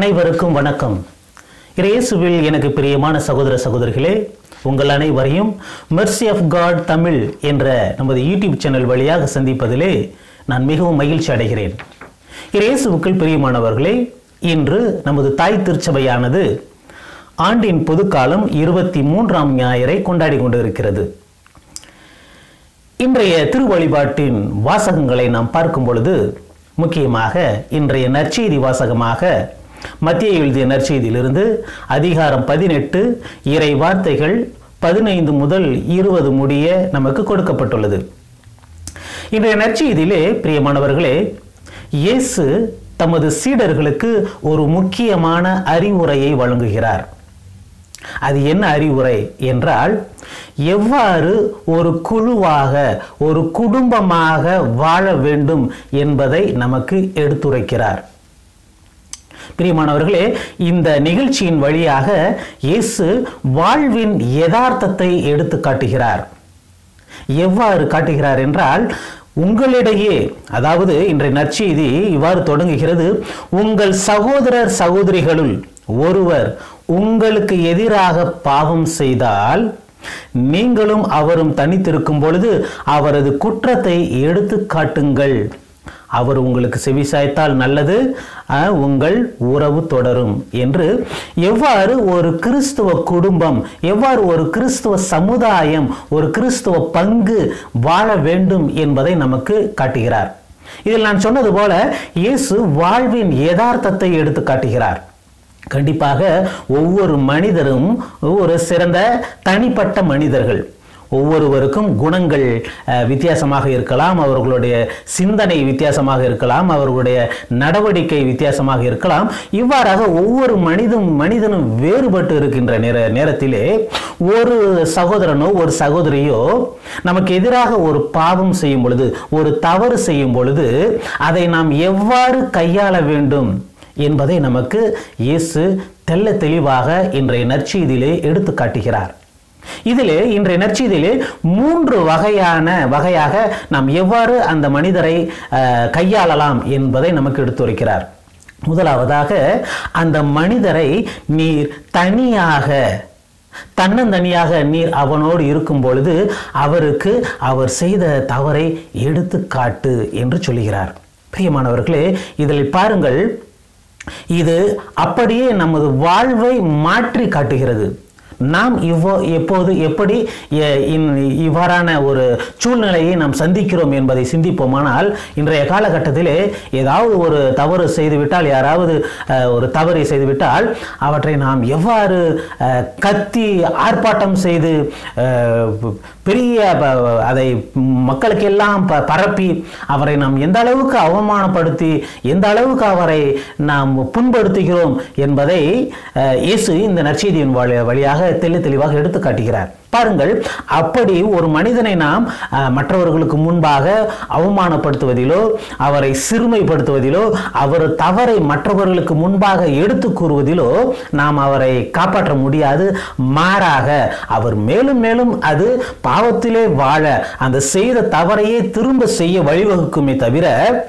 அனைவருக்கும் வணக்கம் இயேசுவில் எனக்கு பிரியமான சகோதர சகோதரிகளே உங்கள் அனைவரையும் மெர்சி ஆஃப் காட் தமிழ் என்ற நமது யூடியூப் சேனல் வழியாக சந்திப்பதிலே நான் மிகவும் மகிழ்ச்சி அடைகிறேன் இயேசுவுக்குள் பிரியமானவர்களே இன்று நமது தாய் திருச்சபையானது ஆண்டின் பொதுக்காலம் இருபத்தி மூன்றாம் ஞாயிறை கொண்டாடி கொண்டிருக்கிறது இன்றைய திருவழிபாட்டின் வாசகங்களை நாம் பார்க்கும் பொழுது முக்கியமாக இன்றைய நற்செய்தி வாசகமாக மத்திய எழுதிய நற்செய்தியிலிருந்து அதிகாரம் பதினெட்டு இறை வார்த்தைகள் பதினைந்து முதல் இருபது முடிய நமக்கு கொடுக்கப்பட்டுள்ளது இன்றைய நற்செய்தியிலே பிரியமானவர்களே இயேசு தமது சீடர்களுக்கு ஒரு முக்கியமான அறிவுரையை வழங்குகிறார் அது என்ன அறிவுரை என்றால் எவ்வாறு ஒரு குழுவாக ஒரு குடும்பமாக வாழ வேண்டும் என்பதை நமக்கு எடுத்துரைக்கிறார் பிரியமானவர்களே இந்த நிகழ்ச்சியின் வழியாக இயேசு வாழ்வின் யதார்த்தத்தை எடுத்து காட்டுகிறார் எவ்வாறு காட்டுகிறார் என்றால் உங்களிடையே அதாவது இன்றைய நற்செய்தி இவ்வாறு தொடங்குகிறது உங்கள் சகோதரர் சகோதரிகளுள் ஒருவர் உங்களுக்கு எதிராக பாவம் செய்தால் நீங்களும் அவரும் தனித்திருக்கும் பொழுது அவரது குற்றத்தை எடுத்து காட்டுங்கள் அவர் உங்களுக்கு செவிசாய்த்தால் நல்லது அஹ், உங்கள் உறவு தொடரும் என்று எவ்வாறு ஒரு கிறிஸ்துவ குடும்பம் எவ்வாறு ஒரு கிறிஸ்துவ சமுதாயம் ஒரு கிறிஸ்துவ பங்கு வாழ வேண்டும் என்பதை நமக்கு காட்டுகிறார் இதில் நான் சொன்னது போல இயேசு வாழ்வின் யதார்த்தத்தை எடுத்து காட்டுகிறார் கண்டிப்பாக ஒவ்வொரு மனிதரும் ஒரு சிறந்த தனிப்பட்ட மனிதர்கள் ஒவ்வொருவருக்கும் குணங்கள் அஹ், வித்தியாசமாக இருக்கலாம் அவர்களுடைய சிந்தனை வித்தியாசமாக இருக்கலாம் அவர்களுடைய நடவடிக்கை வித்தியாசமாக இருக்கலாம் இவ்வாறாக ஒவ்வொரு மனிதனும் மனிதனும் வேறுபட்டு இருக்கின்ற நேர நேரத்திலே ஒரு சகோதரனோ ஒரு சகோதரியோ நமக்கு எதிராக ஒரு பாவம் செய்யும் பொழுது ஒரு தவறு செய்யும் பொழுது அதை நாம் எவ்வாறு கையாள வேண்டும் என்பதை நமக்கு இயேசு தெள்ள தெளிவாக இன்றைய நற்செய்தியிலே எடுத்து காட்டுகிறார் இதிலே இன்றைய நற்செய்தியிலே மூன்று வகையான வகையாக நாம் எவ்வாறு அந்த மனிதரை அஹ், கையாளலாம் என்பதை நமக்கு எடுத்துரைக்கிறார் முதலாவதாக அந்த மனிதரை நீர் தனியாக தன்னந்தனியாக நீர் அவனோடு இருக்கும் பொழுது அவருக்கு அவர் செய்த தவறை எடுத்து காட்டு என்று சொல்கிறார் பிரியமானவர்களே இதில் பாருங்கள் இது அப்படியே நமது வாழ்வை மாற்றி காட்டுகிறது நாம் இவ்வோ எப்போது எப்படி எ- இன்- இவ்வாறான ஒரு சூழ்நிலையை நாம் சந்திக்கிறோம் என்பதை சிந்திப்போமானால் இன்றைய காலகட்டத்திலே ஏதாவது ஒரு தவறு செய்துவிட்டால் யாராவது அஹ், ஒரு தவறை செய்துவிட்டால் அவற்றை நாம் எவ்வாறு அஹ், கத்தி ஆர்ப்பாட்டம் செய்து அஹ், பெரிய ப- அதை மக்களுக்கெல்லாம் ப- பரப்பி அவரை நாம் எந்த அளவுக்கு அவமானப்படுத்தி எந்த அளவுக்கு அவரை நாம் புண்படுத்துகிறோம் என்பதை அஹ், இயேசு இந்த நற்செய்தியின் வழி- வழியாக தெளி தெளிவாக எடுத்து காட்டுகிறார் பாருங்கள் அப்படி ஒரு மனிதனை நாம் அஹ், மற்றவர்களுக்கு முன்பாக அவமானப்படுத்துவதிலோ அவரை சிறுமைப்படுத்துவதிலோ அவர் தவறை மற்றவர்களுக்கு முன்பாக எடுத்து கூறுவதிலோ நாம் அவரை காப்பாற்ற முடியாது மாறாக அவர் மேலும் மேலும் அது பாவத்திலே வாழ அந்த செய்த தவறையே திரும்ப செய்ய வழிவகுக்குமே தவிர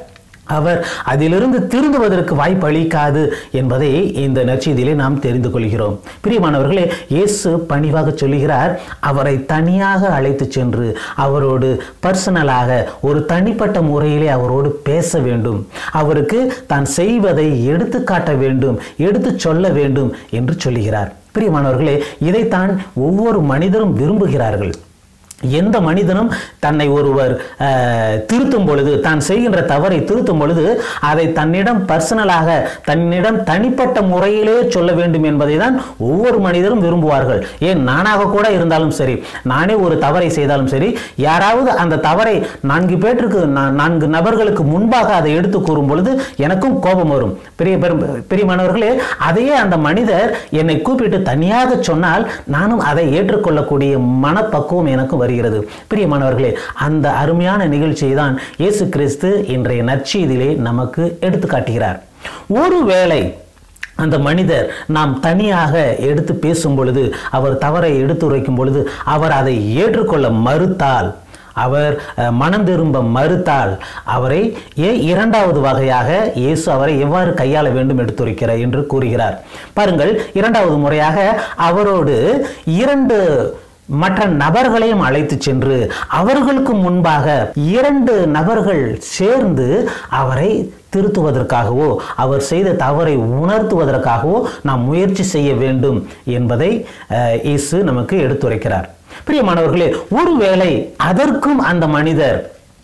அவர் அதிலிருந்து திருந்துவதற்கு வாய்ப்பு அளிக்காது என்பதை இந்த நற்செய்தியிலே நாம் தெரிந்து கொள்கிறோம் பிரியமானவர்களே இயேசு பணிவாக சொல்லுகிறார் அவரை தனியாக அழைத்து சென்று அவரோடு பர்சனலாக ஒரு தனிப்பட்ட முறையிலே அவரோடு பேச வேண்டும் அவருக்கு தான் செய்வதை எடுத்து காட்ட வேண்டும் எடுத்து சொல்ல வேண்டும் என்று சொல்லுகிறார் பிரியமானவர்களே இதைத்தான் ஒவ்வொரு மனிதரும் விரும்புகிறார்கள் எந்த மனிதனும் தன்னை ஒருவர் அஹ், திருத்தும் பொழுது தான் செய்கின்ற தவறை திருத்தும் பொழுது அதை தன்னிடம் பர்சனலாக தன்னிடம் தனிப்பட்ட முறையிலே சொல்ல வேண்டும் என்பதை தான் ஒவ்வொரு மனிதரும் விரும்புவார்கள் ஏன் நானாக கூட இருந்தாலும் சரி நானே ஒரு தவறை செய்தாலும் சரி யாராவது அந்த தவறை நான்கு பேற்றுக்கு நா- நான்கு நபர்களுக்கு முன்பாக அதை எடுத்து கூறும் பொழுது எனக்கும் கோபம் வரும் பெரிய பெரும் பெரியமானவர்களே அதையே அந்த மனிதர் என்னை கூப்பிட்டு தனியாக சொன்னால் நானும் அதை ஏற்றுக்கொள்ளக்கூடிய மனப்பக்குவம் எனக்கு வருகிறது பிரியமானவர்களே அந்த அருமையான நிகழ்ச்சியை தான் இயேசு கிறிஸ்து இன்றைய நற்செய்தியிலே நமக்கு எடுத்து காட்டுகிறார் ஒருவேளை அந்த மனிதர் நாம் தனியாக எடுத்து பேசும் பொழுது அவர் தவறை எடுத்துரைக்கும் பொழுது அவர் அதை ஏற்றுக்கொள்ள மறுத்தால் அவர் அஹ், மனம் திரும்ப மறுத்தால் அவரை ஏ இரண்டாவது வகையாக இயேசு அவரை எவ்வாறு கையாள வேண்டும் எடுத்துரைக்கிறார் என்று கூறுகிறார் பாருங்கள் இரண்டாவது முறையாக அவரோடு இரண்டு மற்ற நபர்களையும் அழைத்து சென்று அவர்களுக்கு முன்பாக இரண்டு நபர்கள் சேர்ந்து அவரை திருத்துவதற்காகவோ அவர் செய்த தவறை உணர்த்துவதற்காகவோ நாம் முயற்சி செய்ய வேண்டும் என்பதை அஹ், இயேசு நமக்கு எடுத்துரைக்கிறார் பிரியமானவர்களே ஒருவேளை அதற்கும் அந்த மனிதர்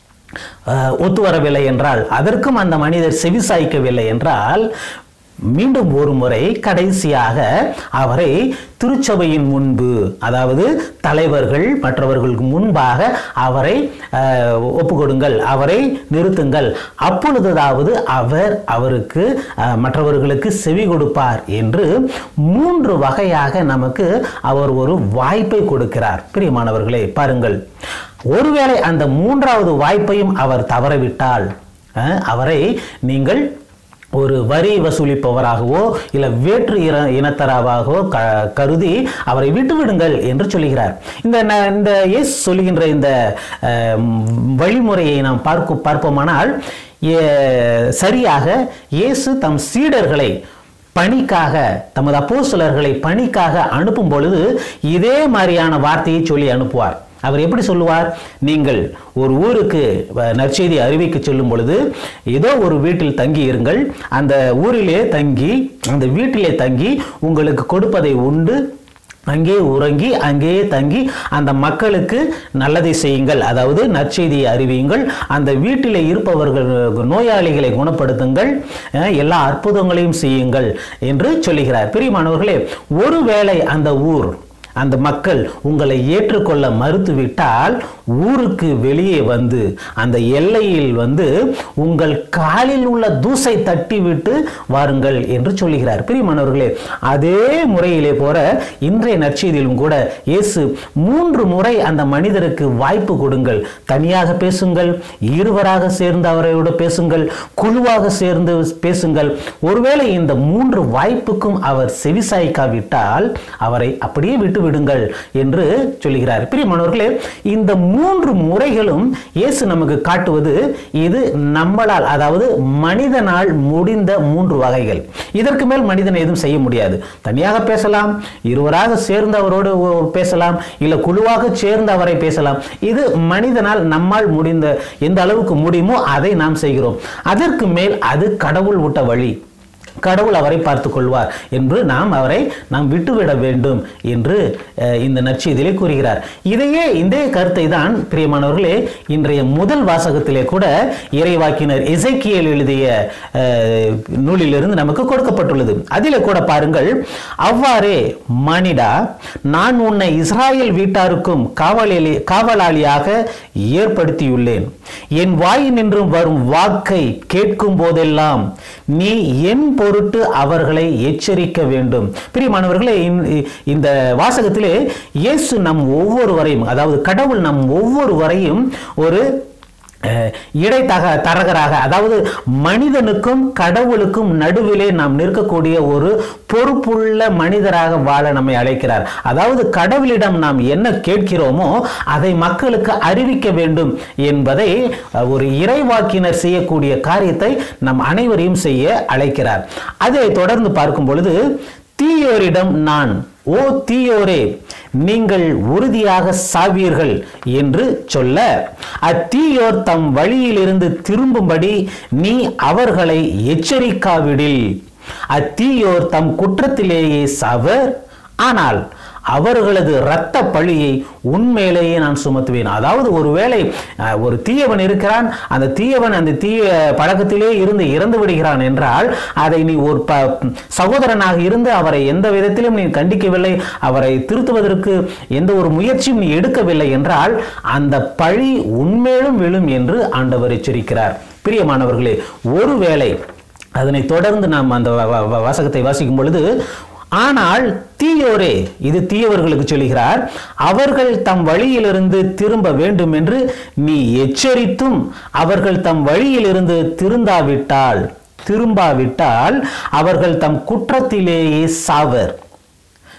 அஹ், ஒத்து வரவில்லை என்றால் அதற்கும் அந்த மனிதர் செவிசாய்க்கவில்லை என்றால் மீண்டும் ஒரு முறை கடைசியாக அவரை திருச்சபையின் முன்பு அதாவது தலைவர்கள் மற்றவர்களுக்கு முன்பாக அவரை அஹ், ஒப்புக்கொடுங்கள் அவரை நிறுத்துங்கள் அப்பொழுதாவது அவர் அவருக்கு அஹ், மற்றவர்களுக்கு செவி கொடுப்பார் என்று மூன்று வகையாக நமக்கு அவர் ஒரு வாய்ப்பை கொடுக்கிறார் பிரியமானவர்களே பாருங்கள் ஒருவேளை அந்த மூன்றாவது வாய்ப்பையும் அவர் தவறவிட்டால் அஹ், அவரை நீங்கள் ஒரு வரி வசூலிப்பவராகவோ இல்லை வேற்று இன இனத்தராகவோ க கருதி அவரை விட்டுவிடுங்கள் என்று சொல்லுகிறார் இந்த ந- இந்த இயேசு சொல்லுகின்ற இந்த அஹ், வழிமுறையை நாம் பார்க்க பார்ப்போமானால் ஏ- சரியாக இயேசு தம் சீடர்களை பணிக்காக தமது அப்போஸ்தலர்களை பணிக்காக அனுப்பும் பொழுது இதே மாதிரியான வார்த்தையை சொல்லி அனுப்புவார் அவர் எப்படி சொல்லுவார் நீங்கள் ஒரு ஊருக்கு அஹ், நற்செய்தி அறிவிக்க செல்லும் பொழுது ஏதோ ஒரு வீட்டில் தங்கி இருங்கள் அந்த ஊரிலே தங்கி அந்த வீட்டிலே தங்கி உங்களுக்கு கொடுப்பதை உண்டு அங்கே உறங்கி அங்கேயே தங்கி அந்த மக்களுக்கு நல்லதை செய்யுங்கள் அதாவது நற்செய்தியை அறிவியுங்கள் அந்த வீட்டில் இருப்பவர்கள் நோயாளிகளை குணப்படுத்துங்கள் அஹ், எல்லா அற்புதங்களையும் செய்யுங்கள் என்று சொல்லுகிறார் பிரியமானவர்களே ஒருவேளை அந்த ஊர் அந்த மக்கள் உங்களை ஏற்றுக்கொள்ள மறுத்துவிட்டால் ஊருக்கு வெளியே வந்து அந்த எல்லையில் வந்து உங்கள் காலில் உள்ள தூசை தட்டிவிட்டு வாருங்கள் என்று சொல்லுகிறார் பிரியமானவர்களே அதே முறையிலே போற இன்றைய நற்செய்தியிலும் கூட இயேசு மூன்று முறை அந்த மனிதருக்கு வாய்ப்பு கொடுங்கள் தனியாக பேசுங்கள் இருவராக சேர்ந்து அவரோடு பேசுங்கள் குழுவாக சேர்ந்து பேசுங்கள் ஒருவேளை இந்த மூன்று வாய்ப்புக்கும் அவர் செவிசாய்க்காவிட்டால் அவரை அப்படியே விட்டு விடுங்கள் என்று சொல்லுகிறார் பிரியமானவர்களே இந்த மூன்று முறைகளும் இயேசு நமக்கு காட்டுவது இது நம்மளால் அதாவது மனிதனால் முடிந்த மூன்று வகைகள் இதற்கு மேல் மனிதன் எதுவும் செய்ய முடியாது தனியாக பேசலாம் இருவராக சேர்ந்து அவரோடு ஒ- பேசலாம் இல்ல குழுவாக சேர்ந்து அவரை பேசலாம் இது மனிதனால் நம்மால் முடிந்த எந்த அளவுக்கு முடியுமோ அதை நாம் செய்கிறோம் அதற்கு மேல் அது கடவுள் விட்ட வழி கடவுள் அவரை பார்த்துக் கொள்வார் என்று நாம் அவரை நாம் விட்டுவிட வேண்டும் என்று அஹ், இந்த நற்செய்தியிலே கூறுகிறார் இதையே இந்த கருத்தை தான் பிரியமானவர்களே இன்றைய முதல் வாசகத்திலே கூட இறைவாக்கினர் இசைக்கியல் எழுதிய அஹ், நூலிலிருந்து நமக்கு கொடுக்கப்பட்டுள்ளது அதிலே கூட பாருங்கள் அவ்வாறே மானிடா நான் உன்னை இஸ்ராயேல் வீட்டாருக்கும் காவலாளி காவலாளியாக ஏற்படுத்தியுள்ளேன் என் வாயினின்றும் வரும் வாக்கை கேட்கும் போதெல்லாம் நீ என் பொருட்டு அவர்களை எச்சரிக்க வேண்டும் பிரியமானவர்களே இந்த- இந்த வாசகத்திலே இயேசு நம் ஒவ்வொருவரையும் அதாவது கடவுள் நம் ஒவ்வொருவரையும் ஒரு அஹ், இடைத்தக தரகராக அதாவது மனிதனுக்கும் கடவுளுக்கும் நடுவிலே நாம் நிற்கக்கூடிய ஒரு பொறுப்புள்ள மனிதராக வாழ நம்மை அழைக்கிறார் அதாவது கடவுளிடம் நாம் என்ன கேட்கிறோமோ அதை மக்களுக்கு அறிவிக்க வேண்டும் என்பதை அஹ், ஒரு இறைவாக்கினர் செய்யக்கூடிய காரியத்தை நம் அனைவரையும் செய்ய அழைக்கிறார் அதை தொடர்ந்து பார்க்கும் பொழுது தீயோரிடம் நான் ஓ தீயோரே நீங்கள் உறுதியாக சாவீர்கள் என்று சொல்ல அத்தீயோர் தம் வழியிலிருந்து திரும்பும்படி நீ அவர்களை எச்சரிக்காவிடில் அத்தீயோர் தம் குற்றத்திலேயே சாவர் ஆனால் அவர்களது இரத்த பழியை உண்மையிலேயே நான் சுமத்துவேன் அதாவது ஒருவேளை அஹ், ஒரு தீயவன் இருக்கிறான் அந்த தீயவன் அந்த தீய பழக்கத்திலே இருந்து இறந்து விடுகிறான் என்றால் அதை நீ ஒரு ப சகோதரனாக இருந்து அவரை எந்த விதத்திலும் நீ கண்டிக்கவில்லை அவரை திருத்துவதற்கு எந்த ஒரு முயற்சியும் நீ எடுக்கவில்லை என்றால் அந்த பழி உண்மையிலும் விழும் என்று ஆண்டவர் எச்சரிக்கிறார் பிரியமானவர்களே ஒருவேளை அதனை தொடர்ந்து நாம் அந்த வ- வ- வ- வாசகத்தை வாசிக்கும் பொழுது ஆனால் தீயோரே இது தீயவர்களுக்கு சொல்லுகிறார் அவர்கள் தம் வழியிலிருந்து திரும்ப வேண்டும் என்று நீ எச்சரித்தும் அவர்கள் தம் வழியிலிருந்து திருந்தாவிட்டால் திரும்பாவிட்டால் அவர்கள் தம் குற்றத்திலேயே சாவர்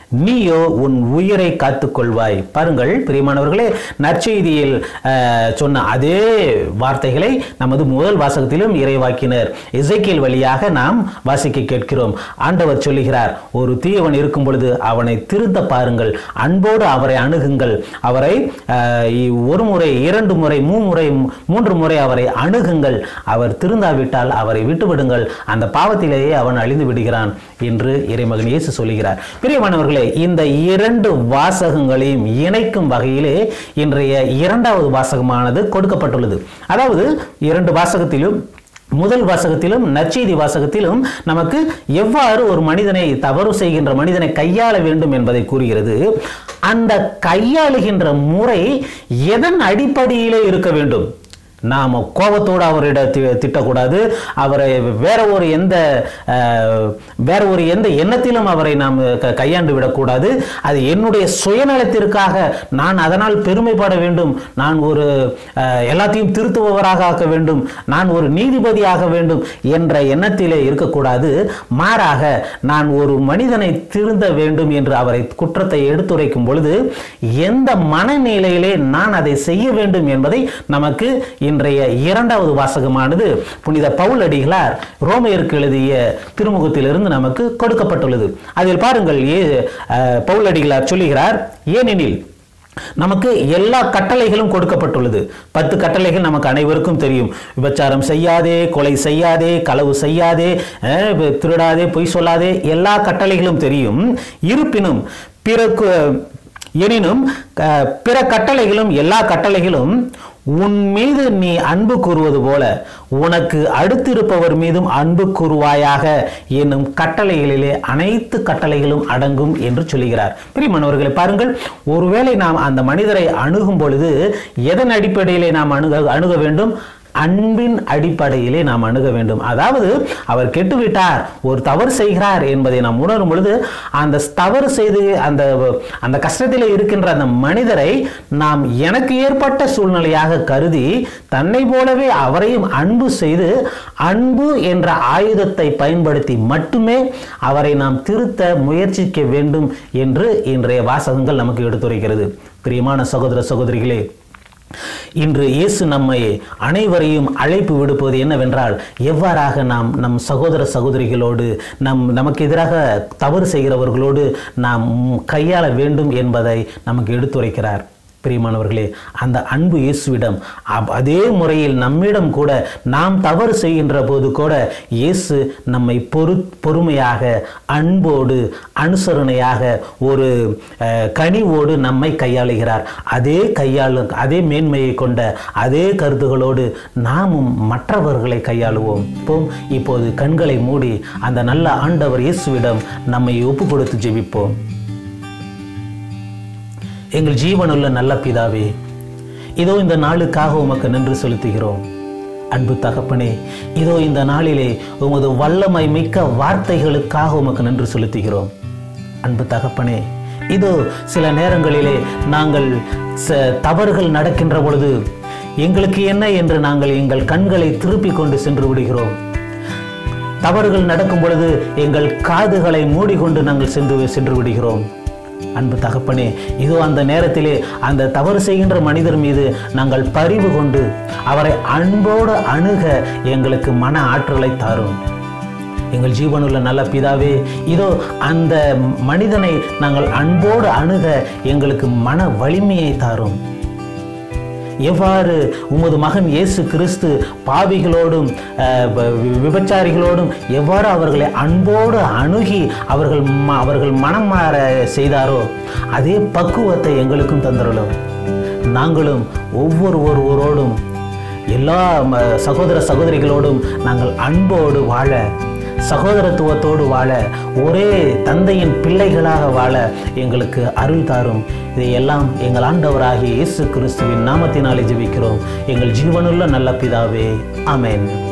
நீயோ உன் உயிரை காத்துக்கொள்வாய் பாருங்கள் பிரியமானவர்களே நற்செய்தியில் அஹ், சொன்ன அதே வார்த்தைகளை நமது முதல் வாசகத்திலும் இறைவாக்கினர் இசைக்கியல் வழியாக நாம் வாசிக்க கேட்கிறோம் ஆண்டவர் சொல்லுகிறார் ஒரு தீயவன் இருக்கும் பொழுது அவனை திருத்த பாருங்கள் அன்போடு அவரை அணுகுங்கள் அவரை அஹ், இ- ஒரு முறை இரண்டு முறை மூமுறை மூன்று முறை அவரை அணுகுங்கள் அவர் திருந்தாவிட்டால் அவரை விட்டுவிடுங்கள் அந்த பாவத்திலேயே அவன் அழிந்து விடுகிறான் என்று இறைமகன் இயேசு சொல்லுகிறார் பிரியமானவர்களே இந்த இரண்டு வாசகங்களையும் இணைக்கும் வகையிலே இன்றைய இரண்டாவது வாசகமானது கொடுக்கப்பட்டுள்ளது அதாவது இரண்டு வாசகத்திலும் முதல் வாசகத்திலும் நற்செய்தி வாசகத்திலும் நமக்கு எவ்வாறு ஒரு மனிதனை தவறு செய்கின்ற மனிதனை கையாள வேண்டும் என்பதை கூறுகிறது அந்த கையாளுகின்ற முறை எதன் அடிப்படையிலே இருக்க வேண்டும் நாம் கோபத்தோடு அவரிட தி- திட்டக்கூடாது அவரை வேற ஒரு எந்த அஹ், வேற ஒரு எந்த எண்ணத்திலும் அவரை நாம் க- கையாண்டு விடக்கூடாது அது என்னுடைய சுயநலத்திற்காக நான் அதனால் பெருமைப்பட வேண்டும் நான் ஒரு அஹ், எல்லாத்தையும் திருத்துபவராக ஆக்க வேண்டும் நான் ஒரு நீதிபதியாக வேண்டும் என்ற எண்ணத்திலே இருக்கக்கூடாது மாறாக நான் ஒரு மனிதனை திருந்த வேண்டும் என்று அவரை குற்றத்தை எடுத்துரைக்கும் பொழுது எந்த மனநிலையிலே நான் அதை செய்ய வேண்டும் என்பதை நமக்கு இன்றைய இரண்டாவது வாசகமானது புனித பவுல் அடிகளார் ரோமையருக்கு எழுதிய திருமுகத்திலிருந்து நமக்கு கொடுக்கப்பட்டுள்ளது அதில் பாருங்கள் ஏ அஹ், பவுல் அடிகளார் சொல்லுகிறார் ஏனெனில் நமக்கு எல்லா கட்டளைகளும் கொடுக்கப்பட்டுள்ளது பத்து கட்டளைகள் நமக்கு அனைவருக்கும் தெரியும் விபச்சாரம் செய்யாதே கொலை செய்யாதே களவு செய்யாதே அஹ், திருடாதே பொய் சொல்லாதே எல்லா கட்டளைகளும் தெரியும் இருப்பினும் பிறகு எனினும் க- பிற கட்டளைகளும் எல்லா கட்டளைகளும் உன் மீது நீ அன்பு கூறுவது போல உனக்கு அடுத்திருப்பவர் மீதும் அன்பு கூறுவாயாக என்னும் கட்டளைகளிலே அனைத்து கட்டளைகளும் அடங்கும் என்று சொல்லுகிறார் பிரியமானவர்களை பாருங்கள் ஒருவேளை நாம் அந்த மனிதரை அணுகும் பொழுது எதன் அடிப்படையிலே நாம் அணுக அணுக வேண்டும் அன்பின் அடிப்படையிலே நாம் அணுக வேண்டும் அதாவது அவர் கெட்டுவிட்டார் ஒரு தவறு செய்கிறார் என்பதை நாம் உணரும் பொழுது அந்த தவறு செய்து அந்த அந்த கஷ்டத்தில் இருக்கின்ற அந்த மனிதரை நாம் எனக்கு ஏற்பட்ட சூழ்நிலையாக கருதி தன்னை போலவே அவரையும் அன்பு செய்து அன்பு என்ற ஆயுதத்தை பயன்படுத்தி மட்டுமே அவரை நாம் திருத்த முயற்சிக்க வேண்டும் என்று இன்றைய வாசகங்கள் நமக்கு எடுத்துரைக்கிறது பிரியமான சகோதர சகோதரிகளே இன்று இயேசு நம்மை அனைவரையும் அழைப்பு விடுப்பது என்னவென்றால் எவ்வாறாக நாம் நம் சகோதர சகோதரிகளோடு நம் நமக்கு எதிராக தவறு செய்கிறவர்களோடு நாம் கையாள வேண்டும் என்பதை நமக்கு எடுத்துரைக்கிறார் பிரியமானவர்களே அந்த அன்பு இயேசுவிடம் அப்- அதே முறையில் நம்மிடம் கூட நாம் தவறு செய்கின்ற போது கூட இயேசு நம்மை பொறு பொறுமையாக அன்போடு அனுசரணையாக ஒரு அஹ், கனிவோடு நம்மை கையாளுகிறார் அதே கையாளு அதே மேன்மையை கொண்ட அதே கருத்துகளோடு நாமும் மற்றவர்களை கையாளுவோம் போம் இப்போது கண்களை மூடி அந்த நல்ல ஆண்டவர் இயேசுவிடம் நம்மை ஒப்பு கொடுத்து ஜெபிப்போம் எங்கள் ஜீவனுள்ள நல்ல பிதாவே இதோ இந்த நாளுக்காக உமக்கு நன்றி செலுத்துகிறோம் அன்பு தகப்பனே இதோ இந்த நாளிலே உமது வல்லமை மிக்க வார்த்தைகளுக்காக உமக்கு நன்றி செலுத்துகிறோம் அன்பு தகப்பனே இதோ சில நேரங்களிலே நாங்கள் ச- தவறுகள் நடக்கின்ற பொழுது எங்களுக்கு என்ன என்று நாங்கள் எங்கள் கண்களை திருப்பிக் கொண்டு சென்று விடுகிறோம் தவறுகள் நடக்கும் பொழுது எங்கள் காதுகளை மூடிக்கொண்டு நாங்கள் சென்று சென்று விடுகிறோம் அன்பு தகப்பனே இதோ அந்த நேரத்திலே அந்த தவறு செய்கின்ற மனிதர் மீது நாங்கள் பரிவு கொண்டு அவரை அன்போடு அணுக எங்களுக்கு மன ஆற்றலை தாரும் எங்கள் ஜீவனுள்ள நல்ல பிதாவே இதோ அந்த மனிதனை நாங்கள் அன்போடு அணுக எங்களுக்கு மன வலிமையை தாரும் எவ்வாறு உமது மகன் இயேசு கிறிஸ்து பாவிகளோடும் அஹ், வ- விபச்சாரிகளோடும் எவ்வாறு அவர்களை அன்போடு அணுகி அவர்கள் ம- அவர்கள் மனம் மாற செய்தாரோ அதே பக்குவத்தை எங்களுக்கும் தந்தருளும் நாங்களும் ஒவ்வொரு ஒருவரோடும் எல்லா ம- சகோதர சகோதரிகளோடும் நாங்கள் அன்போடு வாழ சகோதரத்துவத்தோடு வாழ ஒரே தந்தையின் பிள்ளைகளாக வாழ எங்களுக்கு அருள் தாரும் இதையெல்லாம் எங்கள் ஆண்டவராகிய இயேசு கிறிஸ்துவின் நாமத்தினாலே ஜெபிக்கிறோம் எங்கள் ஜீவனுள்ள நல்ல பிதாவே ஆமென்